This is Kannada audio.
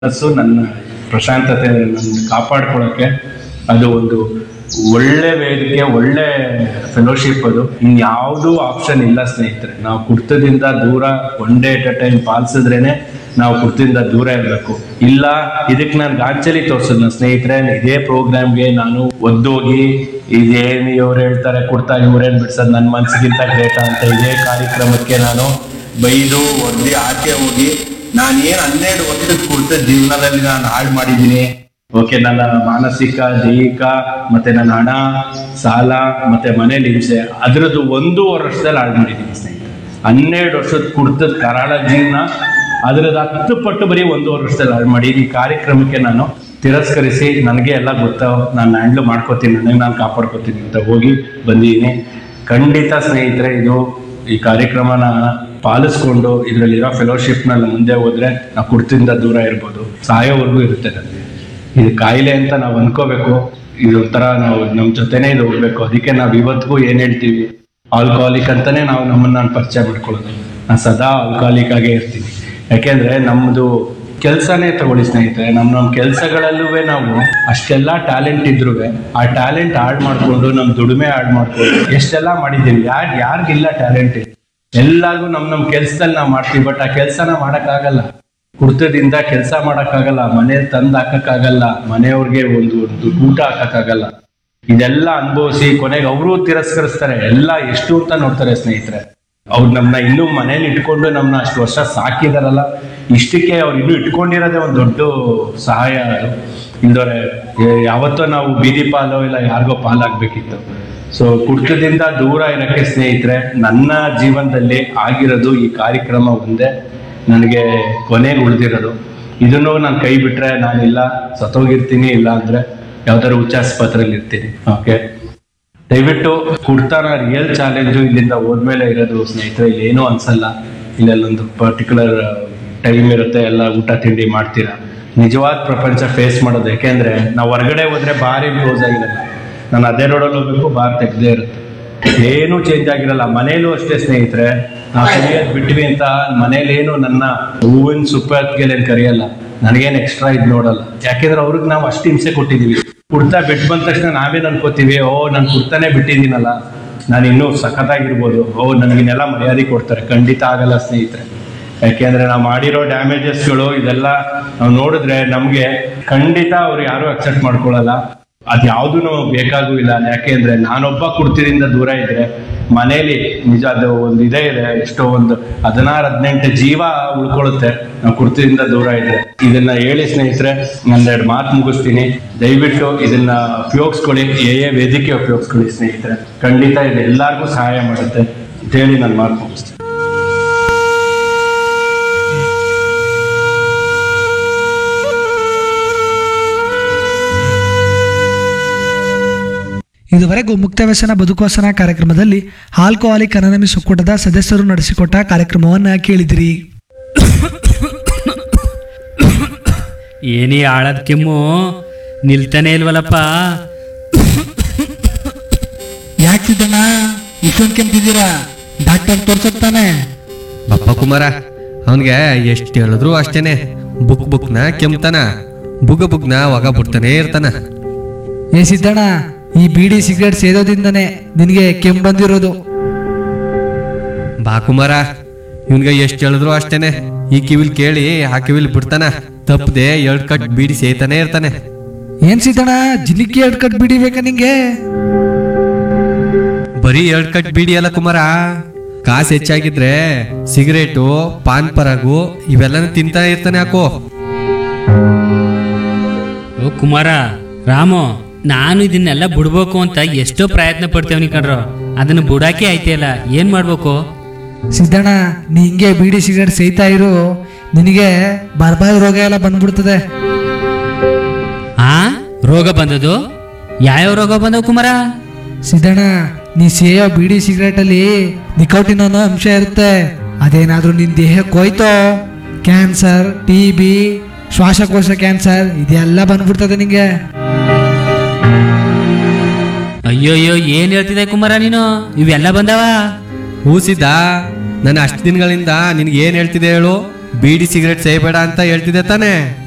ಮನಸ್ಸು ನನ್ನ ಪ್ರಶಾಂತತೆ ನನ್ನ ಕಾಪಾಡ್ಕೊಳ್ಳೋಕ್ಕೆ ಅದು ಒಂದು ಒಳ್ಳೆ ವೇದಿಕೆ ಒಳ್ಳೆ ಫೆಲೋಶಿಪ್ ಅದು ಇನ್ಯಾವುದೂ ಆಪ್ಷನ್ ಇಲ್ಲ ಸ್ನೇಹಿತರೆ ನಾವು ಕುರ್ತದಿಂದ ದೂರ one day at a time ಪಾಲಿಸಿದ್ರೇನೆ ನಾವು ಕುರ್ತದಿಂದ ದೂರ ಇರಬೇಕು ಇಲ್ಲ ಇದಕ್ಕೆ ನಾನು ಗಾಂಚಲಿ ತೋರ್ಸದ್ ನನ್ನ ಸ್ನೇಹಿತರೆ ಇದೇ ಪ್ರೋಗ್ರಾಮ್ಗೆ ನಾನು ಒದ್ದೋಗಿ ಇದೇನು ಇವ್ರು ಹೇಳ್ತಾರೆ ಕುರ್ತಾ ಇವ್ರೇನ್ ಬಿಡ್ಸೋದು ನನ್ನ ಮನ್ಸಿಗಿಂತ ಗ್ರೇಟ ಅಂತ ಇದೇ ಕಾರ್ಯಕ್ರಮಕ್ಕೆ ನಾನು ಬೈದು ಒದ್ದಿ ಆಚೆ ಹೋಗಿ ನಾನು ಏನ್ ಹನ್ನೆರಡು ವರ್ಷದ ಕುರಿತ ಜೀವನದಲ್ಲಿ ನಾನು ಹಾಳು ಮಾಡಿದ್ದೀನಿ ಓಕೆ ನನ್ನ ಮಾನಸಿಕ ದೈಹಿಕ ಮತ್ತೆ ನನ್ನ ಹಣ ಸಾಲ ಮತ್ತೆ ಮನೇಲಿ ಹಿಂಸೆ ಅದ್ರದ್ದು ಒಂದೂವರೆ ವರ್ಷದಲ್ಲಿ ಹಾಳು ಮಾಡಿದ್ದೀನಿ ಸ್ನೇಹಿತರೆ ಹನ್ನೆರಡು ವರ್ಷದ ಕುಡ್ತದ ಕರಾಳ ಜೀವನ ಅದ್ರದ್ದು ಹತ್ತು ಪಟ್ಟು ಬರೀ ಒಂದೂವರೆ ವರ್ಷದಲ್ಲಿ ಹಾಳು ಮಾಡಿ ಈ ಕಾರ್ಯಕ್ರಮಕ್ಕೆ ನಾನು ತಿರಸ್ಕರಿಸಿ ನನಗೆ ಎಲ್ಲ ಗೊತ್ತ ನಾನು ಹ್ಯಾಂಡ್ಲ್ ಮಾಡ್ಕೋತೀನಿ ನನಗೆ ನಾನು ಕಾಪಾಡ್ಕೋತೀನಿ ಅಂತ ಹೋಗಿ ಬಂದಿದ್ದೀನಿ ಖಂಡಿತ ಸ್ನೇಹಿತರೆ ಇದು ಈ ಕಾರ್ಯಕ್ರಮನ ಪಾಲಿಸ್ಕೊಂಡು ಇದರಲ್ಲಿರೋ ಫೆಲೋಶಿಪ್ನಲ್ಲಿ ಮುಂದೆ ಹೋದ್ರೆ ನಾವು ಕುರ್ತಿಂದ ದೂರ ಇರ್ಬೋದು ಸಾಯೋವರೆಗೂ ಇರುತ್ತೆ ನನಗೆ ಇದು ಕಾಯಿಲೆ ಅಂತ ನಾವು ಅನ್ಕೋಬೇಕು ಇದೊಂಥರ ನಾವು ನಮ್ಮ ಜೊತೆನೇ ಇದು ಹೋಗ್ಬೇಕು ಅದಕ್ಕೆ ನಾವು ಇವತ್ತಿಗೂ ಏನ್ ಹೇಳ್ತೀವಿ ಆಲ್ಕೋಹಾಲಿಕ್ ಅಂತಾನೆ ನಾವು ನಮ್ಮನ್ನ ನಾನು ಪರಿಚಯ ಮಾಡ್ಕೊಳ್ಳೋದು ನಾನು ಸದಾ ಆಲ್ಕೋಹಾಲಿಕ್ ಆಗೇ ಇರ್ತೀನಿ ಯಾಕೆಂದ್ರೆ ನಮ್ಮದು ಕೆಲಸನೇ ತಗೊಳ್ಳಿ ಸ್ನೇಹಿತರೆ ನಮ್ಮ ನಮ್ಮ ಕೆಲಸಗಳಲ್ಲೂ ನಾವು ಅಷ್ಟೆಲ್ಲ ಟ್ಯಾಲೆಂಟ್ ಇದ್ರು ಆ ಟ್ಯಾಲೆಂಟ್ ಹಾಳು ಮಾಡ್ಕೊಂಡು ನಮ್ಮ ದುಡಿಮೆ ಹಾಳು ಮಾಡ್ಕೊಂಡು ಎಷ್ಟೆಲ್ಲ ಮಾಡಿದ್ದೀವಿ ಯಾರು ಯಾರಿಗಿಲ್ಲ ಟ್ಯಾಲೆಂಟ್ ಎಲ್ಲಾರ್ಗು ನಮ್ ನಮ್ ಕೆಲ್ಸದಲ್ಲಿ ನಾವು ಮಾಡ್ತೀವಿ ಬಟ್ ಆ ಕೆಲ್ಸನ ಮಾಡಕ್ಕಾಗಲ್ಲ ಕುರ್ತದಿಂದ ಕೆಲಸ ಮಾಡಕ್ಕಾಗಲ್ಲ ಮನೇಲಿ ತಂದು ಹಾಕಕ್ಕಾಗಲ್ಲ ಮನೆಯವ್ರಿಗೆ ಒಂದು ಒಂದು ಊಟ ಹಾಕಕ್ಕಾಗಲ್ಲ ಇದೆಲ್ಲ ಅನುಭವಿಸಿ ಕೊನೆಗೆ ಅವರು ತಿರಸ್ಕರಿಸ್ತಾರೆ ಎಲ್ಲ ಎಷ್ಟು ಅಂತ ನೋಡ್ತಾರೆ ಸ್ನೇಹಿತರೆ ಅವ್ರು ನಮ್ನ ಇನ್ನೂ ಮನೇಲಿ ಇಟ್ಕೊಂಡು ನಮ್ನ ಅಷ್ಟು ವರ್ಷ ಸಾಕಿದಾರಲ್ಲ ಇಷ್ಟಕ್ಕೆ ಅವ್ರು ಇನ್ನೂ ಇಟ್ಕೊಂಡಿರೋದೇ ಒಂದು ದೊಡ್ಡ ಸಹಾಯ ಅದು ಇಲ್ದೋರೆ ಯಾವತ್ತೋ ನಾವು ಬೀದಿ ಪಾಲೋ ಇಲ್ಲ ಯಾರಿಗೋ ಪಾಲಾಗ್ಬೇಕಿತ್ತು ಸೊ ಕುಡ್ತದಿಂದ ದೂರ ಇರಕ್ಕೆ ಸ್ನೇಹಿತರೆ ನನ್ನ ಜೀವನದಲ್ಲಿ ಆಗಿರೋದು ಈ ಕಾರ್ಯಕ್ರಮ ಒಂದೇ ನನಗೆ ಕೊನೆಗೆ ಉಳಿದಿರೋದು ಇದನ್ನು ನಾನು ಕೈ ಬಿಟ್ರೆ ನಾನಿಲ್ಲ ಸತ್ತೋಗಿರ್ತೀನಿ ಇಲ್ಲ ಅಂದ್ರೆ ಯಾವ್ದಾದ್ರು ಉಚ್ಚ ಆಸ್ಪತ್ರೆಯಲ್ಲಿ ಇರ್ತೀನಿ ಓಕೆ ದಯವಿಟ್ಟು ಕುಡ್ತಾನ ರಿಯಲ್ ಚಾಲೆಂಜು ಇಲ್ಲಿಂದ ಹೋದ್ಮೇಲೆ ಇರೋದು ಸ್ನೇಹಿತರೆ ಇಲ್ಲಿ ಏನೂ ಅನ್ಸಲ್ಲ ಇಲ್ಲೊಂದು ಪರ್ಟಿಕ್ಯುಲರ್ ಟೈಮ್ ಇರುತ್ತೆ ಎಲ್ಲ ಊಟ ತಿಂಡಿ ಮಾಡ್ತೀರಾ ನಿಜವಾದ ಪ್ರಪಂಚ ಫೇಸ್ ಮಾಡೋದು ಯಾಕೆಂದ್ರೆ ನಾವು ಹೊರಗಡೆ ಹೋದ್ರೆ ಬಾರಿ ಕ್ಲೋಸ್ ಆಗಿರಲ್ಲ ನಾನು ಅದೇ ರೋಡಲ್ಲಿ ಹೋಗ್ಬೇಕು ಬಾರ್ ತೆಗ್ದೇ ಇರುತ್ತೆ ಏನೂ ಚೇಂಜ್ ಆಗಿರಲ್ಲ ಮನೇಲೂ ಅಷ್ಟೇ ಸ್ನೇಹಿತರೆ ನಾವು ಕುಡಿಯೋದ್ ಬಿಟ್ವಿ ಅಂತ ಮನೇಲೇನು ನನ್ನ ಹೂವಿನ ಸುಪ್ಪತ್ತಿಗೆ ಕರೆಯಲ್ಲ ನನಗೇನು ಎಕ್ಸ್ಟ್ರಾ ಇದು ನೋಡಲ್ಲ ಯಾಕೆಂದ್ರೆ ಅವ್ರಿಗೆ ನಾವು ಅಷ್ಟು ಹಿಂಸೆ ಕೊಟ್ಟಿದೀವಿ ಕುಡ್ತಾ ಬಿಟ್ಟು ಬಂದ ತಕ್ಷಣ ನಾವೇನ್ ಅನ್ಕೋತೀವಿ ಓ ನಾನು ಕುಡ್ತಾನೆ ಬಿಟ್ಟಿದ್ದೀನಲ್ಲ ನಾನು ಇನ್ನೂ ಸಖತ್ತಾಗಿರ್ಬೋದು ಓ ನನಗಿನ್ನೆಲ್ಲ ಮರ್ಯಾದೆ ಕೊಡ್ತಾರೆ ಖಂಡಿತ ಆಗಲ್ಲ ಸ್ನೇಹಿತರೆ ಯಾಕೆಂದ್ರೆ ನಾವು ಮಾಡಿರೋ ಡ್ಯಾಮೇಜಸ್ಗಳು ಇದೆಲ್ಲ ನಾವು ನೋಡಿದ್ರೆ ನಮ್ಗೆ ಖಂಡಿತ ಅವ್ರು ಯಾರು ಅಕ್ಸೆಪ್ಟ್ ಮಾಡ್ಕೊಳ್ಳಲ್ಲ ಅದ್ ಯಾವ್ದು ಬೇಕಾಗೂ ಇಲ್ಲ ಯಾಕೆಂದ್ರೆ ನಾನೊಬ್ಬ ಕುಡ್ತಿದಿಂದ ದೂರ ಇದ್ರೆ ಮನೇಲಿ ನಿಜ ಅದು ಒಂದು ಇದೇ ಇದೆ ಎಷ್ಟೋ ಒಂದು ಹದಿನಾರು ಹದಿನೆಂಟು ಜೀವ ಉಳ್ಕೊಳ್ಳುತ್ತೆ ನಾವು ಕುಡ್ತಿದಿಂದ ದೂರ ಇದ್ರೆ ಇದನ್ನ ಹೇಳಿ ಸ್ನೇಹಿತರೆ ಒಂದೆರಡು ಮಾತು ಮುಗಿಸ್ತೀನಿ ದಯವಿಟ್ಟು ಇದನ್ನ ಉಪಯೋಗಿಸ್ಕೊಳ್ಳಿ ಏ ಏ ವೇದಿಕೆ ಉಪಯೋಗಿಸ್ಕೊಳ್ಳಿ ಸ್ನೇಹಿತರೆ ಖಂಡಿತ ಇದು ಎಲ್ಲಾರ್ಗೂ ಸಹಾಯ ಮಾಡುತ್ತೆ ಅಂತ ಹೇಳಿ ನಾನು ಮಾತು ಮುಗಿಸ್ತೀನಿ ಇದುವರೆಗೂ ಮುಕ್ತ ವ್ಯಸನ ಬದುಕುವಸನ ಕಾರ್ಯಕ್ರಮದಲ್ಲಿ ಆಲ್ಕೋಹಾಲಿಕ್ ಅನಾನಮಿಸ್ ಒಕ್ಕೂಟದ ಸದಸ್ಯರು ನಡೆಸಿಕೊಟ್ಟ ಕಾರ್ಯಕ್ರಮವನ್ನು ಕೇಳಿದಿರಿ ಏನೇ ಆಳದ ಕೆಮ್ಮು ನಿಲ್ತಾನೆ ಇಲ್ವಲ್ಲಪ್ಪ ಯಾಕಿದ್ದಣ್ಣ ಇಷ್ಟೊಂದು ಕೆಂಪಿದ್ದೀರಾ ಡಾಕ್ಟರ್ ತೋರ್ಸತ್ತಾನೆ ಬಪ್ಪ ಕುಮಾರ ಅವನ್ಗೆ ಎಷ್ಟು ಹೇಳಿದ್ರು ಅಷ್ಟೇನೆ ಬುಕ್ ಬುಕ್ನ ಕೆಮ್ತಾನ ಬುಗ ಬುಗ್ನ ಒಗ ಬಿಡ್ತಾನೆ ಇರ್ತಾನ ಏ ಸಿದ್ದಣ್ಣ ಈ ಬೀಡಿ ಸಿಗರೇಟ್ ಸೇದೋದಿಂದನೇ ನಿನಗೆ ಕೆಮ್ಮು ಬಂದಿರೋದು ಬಾ ಕುಮಾರ ಇವನ್ಗೆ ಎಷ್ಟು ಹೇಳಿದ್ರು ಅಷ್ಟೇನೆ ಈ ಕಿವಿಲ್ ಕೇಳಿ ಆ ಕಿವಿಲ್ ಬಿಡ್ತಾನ ತಪ್ಪದೆ ಎರಡ್ ಕಟ್ ಬೀಡಿ ಸೇತಾನೆ ಇರ್ತಾನೆ ಏನ್ ಸಿದ್ದಣ್ಣ ಜಿಲಿಕಿ ಎರಡು ಕಟ್ ಬೀಡಿ ಬೇಕಾ ನಿಂಗೆ ಬರೀ ಎರಡ್ ಕಟ್ ಬೀಡಿ ಅಲ್ಲ ಕುಮಾರ ಕಾಸು ಹೆಚ್ಚಾಗಿದ್ರೆ ಸಿಗರೇಟು ಪಾನ್ ಪರಾಗು ಇವೆಲ್ಲನೂ ತಿಂತಾನೆ ಇರ್ತಾನೆ ಹಾಕೋ ಓ ಕುಮಾರ ರಾಮು ನಾನು ಇದನ್ನೆಲ್ಲ ಬಿಡ್ಬೇಕು ಅಂತ ಎಷ್ಟೋ ಪ್ರಯತ್ನ ಪಡ್ತೇವನಿ ಕಣ್ರು ಅದನ್ನ ಬಿಡಾಕೆ ಆಯ್ತಿಯಲ್ಲ ಏನ್ ಮಾಡ್ಬೇಕು ಸಿದ್ದಣ್ಣ ನೀ ಹಿಂಗೆ ಬೀಡಿ ಸಿಗರೇಟ್ ಸೇಯ್ತಾ ಇರು ನಿನಗೆ ಬರ್ಬಾದ್ ರೋಗ ಎಲ್ಲ ಬಂದ್ಬಿಡ್ತದೆ ಆ ರೋಗ ಬಂದದು ಯಾವ್ಯಾವ ರೋಗ ಬಂದವು ಕುಮಾರ ಸಿದ್ದಣ್ಣ ನೀ ಸೇಯೋ ಬೀಡಿ ಸಿಗರೇಟ್ ಅಲ್ಲಿ ನಿಕೋಟಿನ್ ಅನ್ನೋ ಅಂಶ ಇರುತ್ತೆ ಅದೇನಾದ್ರೂ ನಿನ್ ದೇಹಕ್ಕೆ ಹೋಯ್ತೋ ಕ್ಯಾನ್ಸರ್ ಟಿ ಬಿ ಶ್ವಾಸಕೋಶ ಕ್ಯಾನ್ಸರ್ ಇದೆಲ್ಲ ಬಂದ್ಬಿಡ್ತದೆ ನಿಂಗೆ ಅಯ್ಯೋಯ್ಯೋ ಏನ್ ಹೇಳ್ತಿದೆ ಕುಮಾರ ನೀನು ಇವೆಲ್ಲ ಬಂದವ ಹೂಸಿದ್ದ ನಾನು ಅಷ್ಟು ದಿನಗಳಿಂದ ನಿನ್ಗೆ ಏನ್ ಹೇಳ್ತಿದೆ ಹೇಳು ಬೀಡಿ ಸಿಗರೇಟ್ ಸೇಬೇಡ ಅಂತ ಹೇಳ್ತಿದ್ದೆ ತಾನೇ